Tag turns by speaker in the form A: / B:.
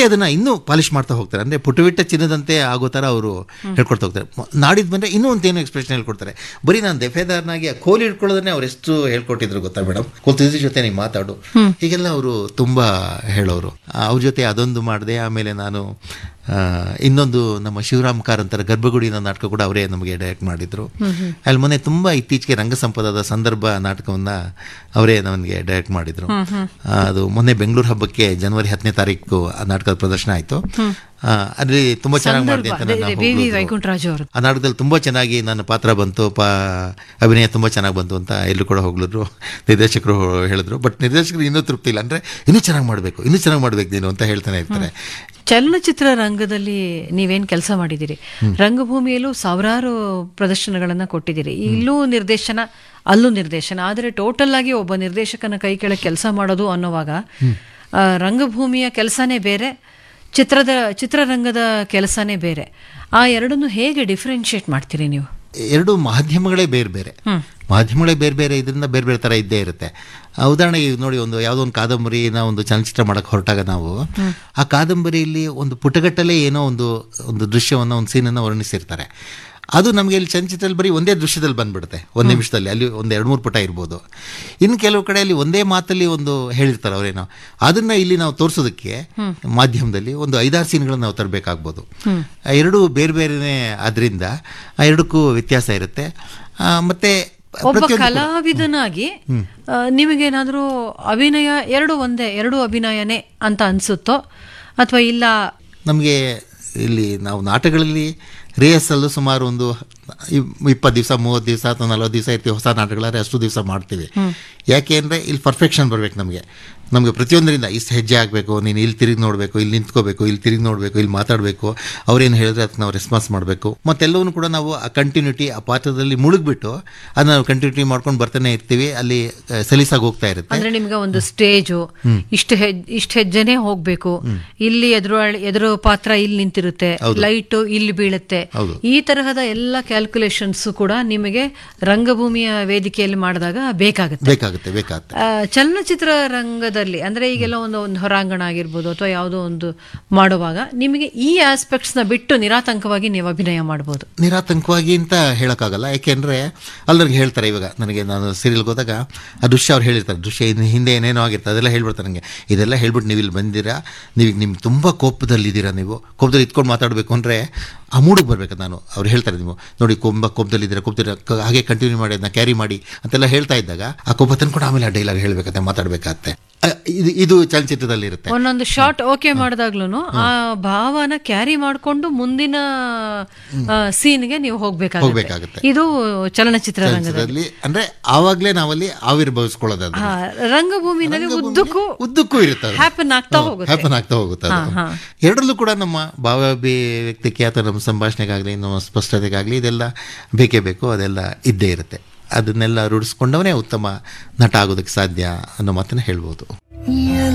A: ಮತ್ತೆ ಅದನ್ನ ಇನ್ನೂ ಪಾಲಿಶ್ ಮಾಡ್ತಾ ಹೋಗ್ತಾರೆ ಅಂದ್ರೆ ಪುಟವಿಟ್ಟ ಚಿನ್ನದಂತೆ ಆಗೋ ಥರ ಅವರು ಹೇಳ್ಕೊಡ್ತಾ ಹೋಗ್ತಾರೆ ಮ- ನಾಡಿದ್ದು ಬಂದರೆ ಇನ್ನೂ ಒಂದು ಏನೋ ಎಕ್ಸ್ಪ್ರೆಷನ್ ಹೇಳ್ಕೊಡ್ತಾರೆ ಬರೀ ನಾನು ದೆಫೆದಾರ್ನಾಗಿ ಆ ಕೋಲ್ ಹಿಡ್ಕೊಳ್ಳೋದನ್ನೇ ಅವ್ರು ಎಷ್ಟು ಹೇಳ್ಕೊಟ್ಟಿದ್ರು ಗೊತ್ತಾ ಮೇಡಮ್ ಕೋಲ್ ತಿರ್ಸಿ ಜೊತೆ ನೀವು ಮಾತಾಡು ಹೀಗೆಲ್ಲ ಅವರು ತುಂಬ ಹೇಳೋರು ಅವ್ರ ಜೊತೆ ಅದೊಂದು ಮಾಡಿದೆ ಆಮೇಲೆ ನಾನು ಆ, ಇನ್ನೊಂದು ನಮ್ಮ ಶಿವರಾಮ್ ಕಾರಂತರ ಗರ್ಭಗುಡಿನ ನಾಟಕ ಕೂಡ ಅವರೇ ನಮಗೆ ಡೈರೆಕ್ಟ್ ಮಾಡಿದ್ರು ಅಲ್ಲಿ ಮೊನ್ನೆ ತುಂಬ ಇತ್ತೀಚೆಗೆ ರಂಗಸಂಪದದ ಸಂದರ್ಭ ನಾಟಕವನ್ನ ಅವರೇ ನನಗೆ ಡೈರೆಕ್ಟ್ ಮಾಡಿದ್ರು ಆ, ಅದು ಮೊನ್ನೆ ಬೆಂಗಳೂರು ಹಬ್ಬಕ್ಕೆ ಜನವರಿ ಹತ್ತನೇ ತಾರೀಕು ಆ ನಾಟಕದ ಪ್ರದರ್ಶನ ಆಯಿತು ಅಲ್ಲಿ ತುಂಬ ಚೆನ್ನಾಗಿ ಮಾಡಿದೆ ಅಂತ ನನ್ನ
B: ವಿ ವಿ
A: ಹೊಗಳಿದ್ರು.
B: ವೈಕುಂಠರಾಜು ಅವರು
A: ಆ ನಾಟಕದಲ್ಲಿ ತುಂಬ ಚೆನ್ನಾಗಿ ನನ್ನ ಪಾತ್ರ ಬಂತು ಪಾ ಅಭಿನಯ ತುಂಬ ಚೆನ್ನಾಗಿ ಬಂತು ಅಂತ ಎಲ್ಲರೂ ಕೂಡ ಹೋಗ್ಲಿದ್ರು ನಿರ್ದೇಶಕರು ಹೇಳಿದ್ರು ಬಟ್ ನಿರ್ದೇಶಕರು ಇನ್ನೂ ತೃಪ್ತಿ ಇಲ್ಲ ಅಂದರೆ ಇನ್ನೂ ಚೆನ್ನಾಗಿ ಮಾಡಬೇಕು ಇನ್ನೂ ಚೆನ್ನಾಗಿ ಮಾಡ್ಬೇಕು ನೀನು ಅಂತ ಹೇಳ್ತಾನೆ ಇರ್ತಾರೆ
B: ಚಲನಚಿತ್ರ ರಂಗದಲ್ಲಿ ನೀವೇನ್ ಕೆಲಸ ಮಾಡಿದಿರಿ ರಂಗಭೂಮಿಯಲ್ಲೂ ಸಾವಿರಾರು ಪ್ರದರ್ಶನಗಳನ್ನ ಕೊಟ್ಟಿದ್ದೀರಿ ಇಲ್ಲೂ ನಿರ್ದೇಶನ ಅಲ್ಲೂ ನಿರ್ದೇಶನ ಆದರೆ ಟೋಟಲ್ ಆಗಿ ಒಬ್ಬ ನಿರ್ದೇಶಕನ ಕೈ ಕೆಳಗೆ ಕೆಲಸ ಮಾಡೋದು ಅನ್ನೋವಾಗ ಆ, ರಂಗಭೂಮಿಯ ಕೆಲಸನೇ ಬೇರೆ ಚಿತ್ರದ ಚಿತ್ರರಂಗದ ಕೆಲಸನೇ ಬೇರೆ ಆ ಎರಡನ್ನು ಹೇಗೆ ಡಿಫ್ರೆನ್ಶಿಯೇಟ್ ಮಾಡ್ತೀರಿ ನೀವು
A: ಎರಡು ಮಾಧ್ಯಮಗಳೇ ಬೇರೆ ಬೇರೆ ಮಾಧ್ಯಮಗಳೇ ಬೇರೆ ಬೇರೆ ಇದರಿಂದ ಬೇರೆ ಬೇರೆ ಥರ ಇದ್ದೇ ಇರುತ್ತೆ ಆ, ಉದಾಹರಣೆಗೆ ಈಗ ನೋಡಿ ಒಂದು ಯಾವುದೋ ಒಂದು ಕಾದಂಬರಿನ ಒಂದು ಚಲನಚಿತ್ರ ಮಾಡಕ್ಕೆ ಹೊರಟಾಗ ನಾವು ಆ ಕಾದಂಬರಿಯಲ್ಲಿ ಒಂದು ಪುಟಗಟ್ಟಲೆ ಏನೋ ಒಂದು ಒಂದು ದೃಶ್ಯವನ್ನು ಒಂದು ಸೀನನ್ನು ವರ್ಣಿಸಿರ್ತಾರೆ ಅದು ನಮಗೆ ಇಲ್ಲಿ ಚಲನಚಿತ್ರದಲ್ಲಿ ಬರೀ ಒಂದೇ ದೃಶ್ಯದಲ್ಲಿ ಬಂದ್ಬಿಡುತ್ತೆ ಒಂದು ನಿಮಿಷದಲ್ಲಿ ಅಲ್ಲಿ ಒಂದು ಎರಡು ಮೂರು ಪುಟ ಇರ್ಬೋದು ಇನ್ನು ಕೆಲವು ಕಡೆ ಅಲ್ಲಿ ಒಂದೇ ಮಾತಲ್ಲಿ ಒಂದು ಹೇಳಿರ್ತಾರೆ ಅವರೇನೋ ಅದನ್ನ ಇಲ್ಲಿ ನಾವು ತೋರಿಸೋದಕ್ಕೆ ಮಾಧ್ಯಮದಲ್ಲಿ ಒಂದು ಐದಾರು ಸೀನ್ಗಳನ್ನು ನಾವು ತರಬೇಕಾಗ್ಬೋದು ಆ ಎರಡು ಬೇರೆ ಬೇರೆನೇ ಆದ್ರಿಂದ ಆ ಎರಡಕ್ಕೂ ವ್ಯತ್ಯಾಸ ಇರುತ್ತೆ ಆ, ಮತ್ತೆ
B: ಒಬ್ಬ
A: ಪ್ರತಿಯೊಂದು ಕೂಡ-
B: ಕಲಾವಿದನಾಗಿ ಆ, ನಿಮಗೇನಾದ್ರೂ ಅಭಿನಯ ಎರಡು ಒಂದೇ ಎರಡು ಅಭಿನಯನೇ ಅಂತ ಅನ್ಸುತ್ತೋ ಅಥವಾ ಇಲ್ಲ
A: ನಮಗೆ ಇಲ್ಲಿ ನಾವು ನಾಟಕಗಳಲ್ಲಿ ರಿಹರ್ಸಲ್ಲು ಸುಮಾರು ಒಂದು ಇಪ್ಪತ್ತು ದಿವಸ ಮೂವತ್ತು ದಿವಸ ಅಥವಾ ನಲ್ವತ್ತು ದಿವಸ ಇರ್ತೀವಿ ಹೊಸ ನಾಟಕಗಳಾದ್ರೆ ಅಷ್ಟು ದಿವಸ ಮಾಡ್ತೀವಿ ಯಾಕೆ ಅಂದರೆ ಇಲ್ಲಿ ಪರ್ಫೆಕ್ಷನ್ ಬರಬೇಕು ನಮಗೆ ನಮಗೆ ಪ್ರತಿಯೊಂದರಿಂದ ಇಷ್ಟು ಹೆಜ್ಜೆ ಆಗಬೇಕು ನೀನು ಇಲ್ಲಿ ತಿರುಗಿ ನೋಡಬೇಕು ಇಲ್ಲಿ ನಿಂತ್ಕೋಬೇಕು ಇಲ್ಲಿ ತಿರುಗಿ ನೋಡಬೇಕು ಇಲ್ಲಿ ಮಾತಾಡಬೇಕು ಅವ್ರೇನು ಹೇಳಿದ್ರೆ ಅದಕ್ಕೆ ನಾವು ರೆಸ್ಪಾನ್ಸ್ ಮಾಡಬೇಕು ಮತ್ತೆಲ್ಲವೂ ಕೂಡ ನಾವು ಆ ಕಂಟಿನ್ಯೂಟಿ ಆ ಪಾತ್ರದಲ್ಲಿ ಮುಳುಗ್ಬಿಟ್ಟು ಅದನ್ನ ನಾವು ಕಂಟಿನ್ಯೂಟಿ ಮಾಡ್ಕೊಂಡು ಬರ್ತಾನೆ ಇರ್ತೀವಿ ಅಲ್ಲಿ ಆ, ಸಲೀಸಾಗಿ ಹೋಗ್ತಾ ಇರುತ್ತೆ
B: ಅಂದ್ರೆ ನಿಮ್ಗೆ ಒಂದು ಸ್ಟೇಜು ಇಷ್ಟು ಹೆಜ್ ಇಷ್ಟು ಹೆಜ್ಜೆನೆ ಹೋಗ್ಬೇಕು ಇಲ್ಲಿ ಎದುರು ಎದುರು ಪಾತ್ರ ಇಲ್ಲಿ ನಿಂತಿರುತ್ತೆ ಲೈಟ್ ಇಲ್ಲಿ ಬೀಳುತ್ತೆ
A: ಹೌದು.
B: ಈ ತರಹದ ಎಲ್ಲ ಕ್ಯಾಲ್ಕುಲೇಷನ್ಸ್ ಕೂಡ ನಿಮಗೆ ರಂಗಭೂಮಿಯ ವೇದಿಕೆಯಲ್ಲಿ ಮಾಡಿದಾಗ ಬೇಕಾಗುತ್ತೆ
A: ಬೇಕಾಗುತ್ತೆ ಬೇಕಾಗುತ್ತೆ
B: ಆ, ಚಲನಚಿತ್ರ ರಂಗದಲ್ಲಿ ಅಂದ್ರೆ ಈಗೆಲ್ಲ ಒಂದು ಒಂದು ಹೊರಾಂಗಣ ಆಗಿರ್ಬೋದು ಅಥವಾ ಯಾವುದೋ ಒಂದು ಮಾಡುವಾಗ ನಿಮಗೆ ಈ ಆಸ್ಪೆಕ್ಟ್ಸ್ ನ ಬಿಟ್ಟು ನಿರಾತಂಕವಾಗಿ ನೀವು ಅಭಿನಯ ಮಾಡಬಹುದು
A: ನಿರಾತಂಕವಾಗಿ ಅಂತ ಹೇಳೋಕ್ಕಾಗಲ್ಲ ಯಾಕೆಂದರೆ ಅಲ್ಲರಿಗೆ ಹೇಳ್ತಾರೆ ಇವಾಗ ನನಗೆ ನಾನು ಸೀರಿಯಲ್ಗೆ ಹೋದಾಗ ಆ ದೃಶ್ಯ ಅವ್ರು ಹೇಳಿರ್ತಾರೆ ದೃಶ್ಯ ಇನ್ನು ಹಿಂದೆ ಏನೇನೋ ಆಗಿರ್ತದೆ ಅದೆಲ್ಲ ಹೇಳ್ಬಿಡ್ತಾರೆ ನನಗೆ ಇದೆಲ್ಲ ಹೇಳ್ಬಿಟ್ಟು ನೀವು ಇಲ್ಲಿ ಬಂದಿರಾ ನೀವೀಗ ನಿಮ್ಗೆ ತುಂಬ ಕೋಪದಲ್ಲಿದ್ದೀರಾ ನೀವು ಕೋಪದಲ್ಲಿ ಇತ್ಕೊಂಡು ಮಾತಾಡಬೇಕು ಅಂದರೆ ಆ ಮೂಡಿಗೆ ಬರ್ಬೇಕು ನಾನು ಅವ್ರು ಹೇಳ್ತಾರೆ ನೀವು ನೋಡಿ ತುಂಬ ಕೋಪದಲ್ಲಿದ್ದೀರಾ ಕೋಪದಲ್ಲಿ ಕ- ಹಾಗೆ ಕಂಟಿನ್ಯೂ ಮಾಡಿ ಅದನ್ನ ಕ್ಯಾರಿ ಮಾಡಿ ಅಂತೆಲ್ಲ ಹೇಳ್ತಾ ಇದ್ದಾಗ ಆ ಕೋಪ ತಂದ್ಕೊಂಡು ಆಮೇಲೆ ಆ ಡೈಲಾಗ್ ಹೇಳಬೇಕತ್ತೆ ಮಾತಾಡಬೇಕಾಗತ್ತೆ ಇದು ಇದು ಚಲನಚಿತ್ರದಲ್ಲಿ ಇರುತ್ತೆ
B: ಒಂದೊಂದು ಶಾರ್ಟ್ ಓಕೆ ಮಾಡಿದಾಗ್ಲೂ ಆ ಭಾವನ ಕ್ಯಾರಿ ಮಾಡ್ಕೊಂಡು ಮುಂದಿನ ಸೀನ್ಗೆ ನೀವು ಹೋಗ್ಬೇಕಾಗುತ್ತೆ
A: ಹೋಗ್ಬೇಕಾಗುತ್ತೆ.
B: ಇದು ಚಲನಚಿತ್ರ ರಂಗದಲ್ಲಿ
A: ಚಲನಚಿತ್ರದಲ್ಲಿ ಅಂದರೆ ಆವಾಗಲೇ ನಾವಲ್ಲಿ ಆವಿರ್ಭವಿಸ್ಕೊಳ್ಳೋದು ಅದನ್ನ.
B: ಆ, ರಂಗಭೂಮಿನಲ್ಲಿ ಉದ್ದಕ್ಕೂ
A: ಉದ್ದಕ್ಕೂ ಇರುತ್ತೆ ಅದು.
B: ಹ್ಯಾಪನ್ ಆಗ್ತಾ
A: ಹೌದು,
B: ಹೋಗುತ್ತೆ
A: happen ಆಗ್ತಾ ಹೋಗುತ್ತೆ ಅದು.
B: ಹಾ, ಹಾ.
A: ಎರಡರಲ್ಲೂ ಕೂಡ ನಮ್ಮ ಭಾವಾಭಿವ್ಯಕ್ತಿಗೆ ಅಥವಾ ನಮ್ಮ ಸಂಭಾಷಣೆಗಾಗಲಿ ನಮ್ಮ ಸ್ಪಷ್ಟತೆಗಾಗಲಿ ಇದೆಲ್ಲ ಬೇಕೇ ಬೇಕು ಅದೆಲ್ಲ ಇದ್ದೇ ಇರುತ್ತೆ ಅದನ್ನೆಲ್ಲ ರೂಢಿಸ್ಕೊಂಡವನೇ ಉತ್ತಮ ನಟ ಆಗೋದಕ್ಕೆ ಸಾಧ್ಯ ಅನ್ನೋ ಮಾತನ್ನ ಹೇಳ್ಬೋದು